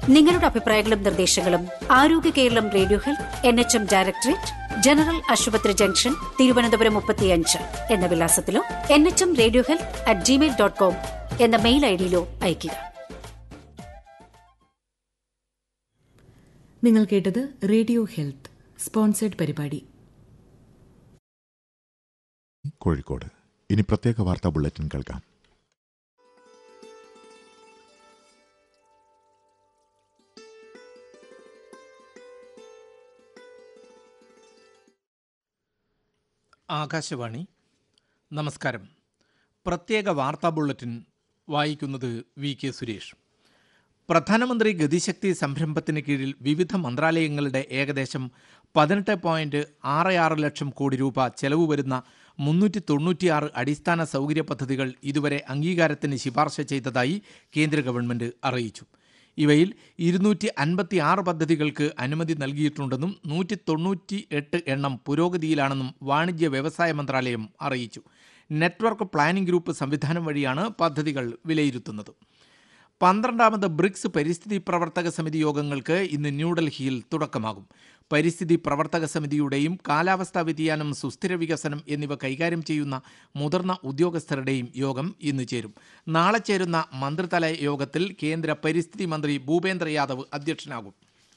നിങ്ങളുടെ അഭിപ്രായങ്ങളും നിർദ്ദേശങ്ങളും Arogya Keralam radio health N H M directorate general ആശുപത്രി ജംഗ്ഷൻ തിരുവനന്തപുരം മുപ്പത്തിയഞ്ച് എന്ന വിലാസത്തിലോ N H M radio health at Gmail dot com എന്ന മെയിൽ ഐഡിയിലോ അയയ്ക്കുക നിങ്ങൾ കേട്ടത് റേഡിയോ ഹെൽത്ത് സ്പോൺസേഡ് പരിപാടി കോഴിക്കോട് ഇനി പ്രത്യേക വാർത്താ ബുള്ളറ്റിൻ കേൾക്കാം ആകാശവാണി നമസ്കാരം പ്രത്യേക വാർത്താ ബുള്ളറ്റിൻ വായിക്കുന്നത് വി കെ സുരേഷ് പ്രധാനമന്ത്രി ഗതിശക്തി സംരംഭത്തിന് കീഴിൽ വിവിധ മന്ത്രാലയങ്ങളുടെ ഏകദേശം പതിനെട്ട് പോയിന്റ് ആറ് ആറ് ലക്ഷം കോടി രൂപ ചെലവ് വരുന്ന മുന്നൂറ്റി തൊണ്ണൂറ്റിയാറ് അടിസ്ഥാന സൗകര്യ പദ്ധതികൾ ഇതുവരെ അംഗീകാരത്തിന് ശുപാർശ ചെയ്തതായി കേന്ദ്ര ഗവൺമെന്റ് അറിയിച്ചു ഇവയിൽ ഇരുന്നൂറ്റി അൻപത്തി ആറ് പദ്ധതികൾക്ക് അനുമതി നൽകിയിട്ടുണ്ടെന്നും നൂറ്റി തൊണ്ണൂറ്റി എട്ട് എണ്ണം പുരോഗതിയിലാണെന്നും വാണിജ്യ വ്യവസായ മന്ത്രാലയം അറിയിച്ചു നെറ്റ്വർക്ക് പ്ലാനിംഗ് ഗ്രൂപ്പ് സംവിധാനം വഴിയാണ് പദ്ധതികൾ വിലയിരുത്തുന്നത് പന്ത്രണ്ടാമത് ബ്രിക്സ് പരിസ്ഥിതി പ്രവർത്തക സമിതി യോഗങ്ങൾക്ക് ഇന്ന് ന്യൂഡൽഹിയിൽ തുടക്കമാകും പരിസ്ഥിതി പ്രവർത്തക സമിതിയുടെയും കാലാവസ്ഥാ വ്യതിയാനം സുസ്ഥിര വികസനം എന്നിവ കൈകാര്യം ചെയ്യുന്ന മുതിർന്ന ഉദ്യോഗസ്ഥരുടെയും യോഗം ഇന്ന് ചേരും നാളെ ചേരുന്ന മന്ത്രിതല യോഗത്തിൽ കേന്ദ്ര പരിസ്ഥിതി മന്ത്രി ഭൂപേന്ദ്ര യാദവ് അധ്യക്ഷനാകും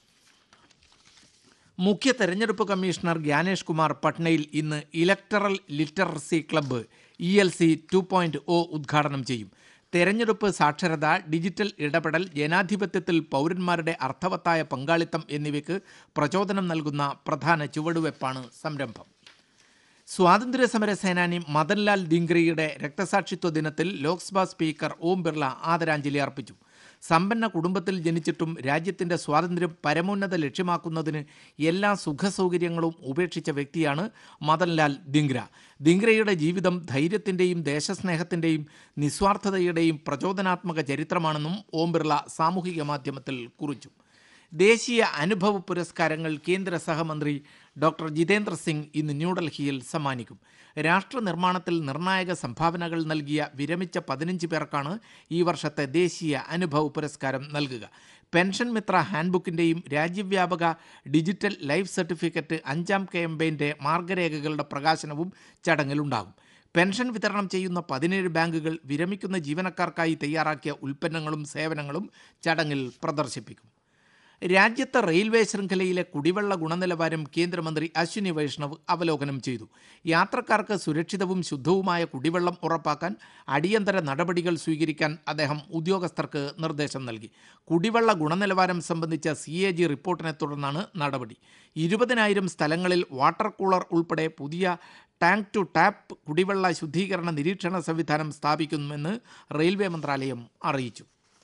മുഖ്യ തെരഞ്ഞെടുപ്പ് കമ്മീഷണർ ഗ്യാനേഷ് കുമാർ പട്നയിൽ ഇന്ന് electoral literacy club E L C two point O ഉദ്ഘാടനം ചെയ്യും തെരഞ്ഞെടുപ്പ് സാക്ഷരത ഡിജിറ്റൽ ഇടപെടൽ ജനാധിപത്യത്തിൽ പൗരന്മാരുടെ അർത്ഥവത്തായ പങ്കാളിത്തം എന്നിവയ്ക്ക് പ്രചോദനം നൽകുന്ന പ്രധാന ചുവടുവെപ്പാണ് സംരംഭം സ്വാതന്ത്ര്യ സമര സേനാനി മദൻലാൽ ദിങ്ക്രിയുടെ രക്തസാക്ഷിത്വ ദിനത്തിൽ ലോക്സഭാ സ്പീക്കർ ഓം ബിർള ആദരാഞ്ജലി അർപ്പിച്ചു സമ്പന്ന കുടുംബത്തിൽ ജനിച്ചിട്ടും രാജ്യത്തിന്റെ സ്വാതന്ത്ര്യം പരമോന്നത ലക്ഷ്യമാക്കുന്നതിന് എല്ലാ സുഖസൗകര്യങ്ങളും ഉപേക്ഷിച്ച വ്യക്തിയാണ് മദൻലാൽ ദിങ്ക്ര ദിങ്ക്രയുടെ ജീവിതം ധൈര്യത്തിന്റെയും ദേശസ്നേഹത്തിന്റെയും നിസ്വാർത്ഥതയുടെയും പ്രചോദനാത്മക ചരിത്രമാണെന്നും ഓം ബിർള സാമൂഹിക മാധ്യമത്തിൽ കുറിച്ചു ദേശീയ അനുഭവ പുരസ്കാരങ്ങൾ കേന്ദ്ര സഹമന്ത്രി ഡോക്ടർ ജിതേന്ദ്ര സിംഗ് ഇന്ന് ന്യൂഡൽഹിയിൽ സമ്മാനിക്കും രാഷ്ട്ര നിർമ്മാണത്തിൽ നിർണായക സംഭാവനകൾ നൽകിയ വിരമിച്ച പതിനഞ്ച് പേർക്കാണ് ഈ വർഷത്തെ ദേശീയ അനുഭവ പുരസ്കാരം നൽകുക പെൻഷൻ മിത്ര ഹാൻഡ്ബുക്കിൻ്റെയും രാജ്യവ്യാപക ഡിജിറ്റൽ ലൈഫ് സർട്ടിഫിക്കറ്റ് അഞ്ചാം ക്യാമ്പയിൻ്റെ മാർഗരേഖകളുടെ പ്രകാശനവും ചടങ്ങിലുണ്ടാകും പെൻഷൻ വിതരണം ചെയ്യുന്ന പതിനേഴ് ബാങ്കുകൾ വിരമിക്കുന്ന ജീവനക്കാർക്കായി തയ്യാറാക്കിയ ഉൽപ്പന്നങ്ങളും സേവനങ്ങളും ചടങ്ങിൽ പ്രദർശിപ്പിക്കും രാജ്യത്തെ റെയിൽവേ ശൃംഖലയിലെ കുടിവെള്ള ഗുണനിലവാരം കേന്ദ്രമന്ത്രി അശ്വിനി വൈഷ്ണവ് അവലോകനം ചെയ്തു യാത്രക്കാർക്ക് സുരക്ഷിതവും ശുദ്ധവുമായ കുടിവെള്ളം ഉറപ്പാക്കാൻ അടിയന്തര നടപടികൾ സ്വീകരിക്കാൻ അദ്ദേഹം ഉദ്യോഗസ്ഥർക്ക് നിർദ്ദേശം നൽകി കുടിവെള്ള ഗുണനിലവാരം സംബന്ധിച്ച സി എ ജി റിപ്പോർട്ടിനെ തുടർന്നാണ് നടപടി ഇരുപതിനായിരം സ്ഥലങ്ങളിൽ വാട്ടർ കൂളർ ഉൾപ്പെടെ പുതിയ ടാങ്ക് ടു ടാപ്പ് കുടിവെള്ള ശുദ്ധീകരണ നിരീക്ഷണ സംവിധാനം സ്ഥാപിക്കുമെന്ന് റെയിൽവേ മന്ത്രാലയം അറിയിച്ചു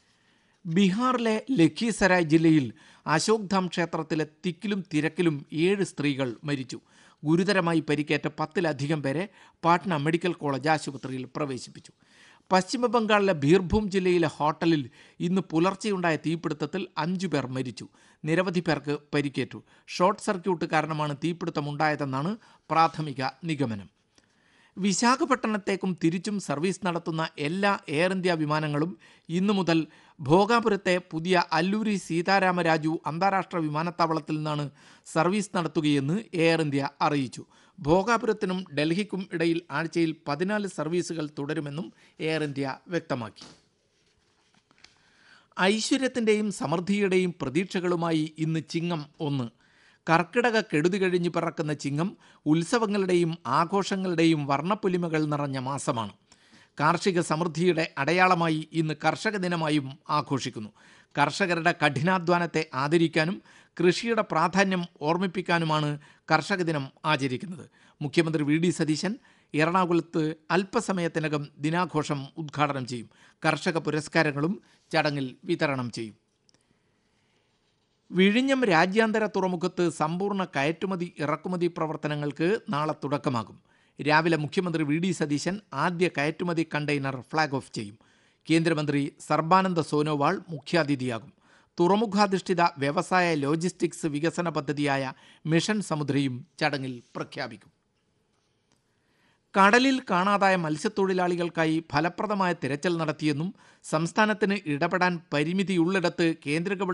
ബീഹാറിലെ ലഖീസരായ് ജില്ലയിൽ അശോക് ധാം ക്ഷേത്രത്തിലെ തിക്കിലും തിരക്കിലും ഏഴ് സ്ത്രീകൾ മരിച്ചു ഗുരുതരമായി പരിക്കേറ്റ പത്തിലധികം പേരെ പാട്ന മെഡിക്കൽ കോളേജ് ആശുപത്രിയിൽ പ്രവേശിപ്പിച്ചു പശ്ചിമ ബംഗാളിലെ ബീർഭൂം ജില്ലയിലെ ഹോട്ടലിൽ ഇന്ന് പുലർച്ചെയുണ്ടായ തീപിടുത്തത്തിൽ അഞ്ചു പേർ മരിച്ചു നിരവധി പേർക്ക് പരിക്കേറ്റു ഷോർട്ട് സർക്യൂട്ട് കാരണമാണ് തീപിടുത്തമുണ്ടായതെന്നാണ് പ്രാഥമിക നിഗമനം വിശാഖപട്ടണത്തേക്കും തിരിച്ചും സർവീസ് നടത്തുന്ന എല്ലാ എയർ ഇന്ത്യ വിമാനങ്ങളും ഇന്നു മുതൽ ഭോഗാപുരത്തെ പുതിയ അല്ലൂരി സീതാരാമരാജു അന്താരാഷ്ട്ര വിമാനത്താവളത്തിൽ നിന്നാണ് സർവീസ് നടത്തുകയെന്ന് എയർ ഇന്ത്യ അറിയിച്ചു ഭോഗാപുരത്തിനും ഡൽഹിക്കും ഇടയിൽ ആഴ്ചയിൽ പതിനാല് സർവീസുകൾ തുടരുമെന്നും എയർ ഇന്ത്യ വ്യക്തമാക്കി ഐശ്വര്യത്തിൻ്റെയും സമൃദ്ധിയുടെയും പ്രതീക്ഷകളുമായി ഇന്ന് ചിങ്ങം ഒന്ന് കർക്കിടക കെടുതി കഴിഞ്ഞ് പിറക്കുന്ന ചിങ്ങം ഉത്സവങ്ങളുടെയും ആഘോഷങ്ങളുടെയും വർണ്ണപ്പൊലിമകൾ നിറഞ്ഞ മാസമാണ് കാർഷിക സമൃദ്ധിയുടെ അടയാളമായി ഇന്ന് കർഷക ദിനമായും ആഘോഷിക്കുന്നു കർഷകരുടെ കഠിനാധ്വാനത്തെ ആദരിക്കാനും കൃഷിയുടെ പ്രാധാന്യം ഓർമ്മിപ്പിക്കാനുമാണ് കർഷക ദിനം ആചരിക്കുന്നത് മുഖ്യമന്ത്രി വി ഡി സതീശൻ എറണാകുളത്ത് അല്പസമയത്തിനകം ദിനാഘോഷം ഉദ്ഘാടനം ചെയ്യും കർഷക പുരസ്കാരങ്ങളും ചടങ്ങിൽ വിതരണം ചെയ്യും വിഴിഞ്ഞം രാജ്യാന്തര തുറമുഖത്ത് സമ്പൂർണ്ണ കയറ്റുമതി ഇറക്കുമതി പ്രവർത്തനങ്ങൾക്ക് നാളെ തുടക്കമാകും രാവിലെ മുഖ്യമന്ത്രി വി ഡി സതീശൻ ആദ്യ കയറ്റുമതി കണ്ടെയ്നർ ഫ്ളാഗ് ഓഫ് ചെയ്യും കേന്ദ്രമന്ത്രി സർബാനന്ദ സോനോവാൾ മുഖ്യാതിഥിയാകും തുറമുഖാധിഷ്ഠിത വ്യവസായ ലോജിസ്റ്റിക്സ് വികസന പദ്ധതിയായ മിഷൻ സമുദ്രയും ചടങ്ങിൽ പ്രഖ്യാപിക്കും കടലിൽ കാണാതായ മത്സ്യത്തൊഴിലാളികൾക്കായി ഫലപ്രദമായ തിരച്ചിൽ നടത്തിയെന്നും സംസ്ഥാനത്തിന് ഇടപെടാൻ പരിമിതിയുള്ളിടത്ത് കേന്ദ്ര ഗവൺമെന്റ്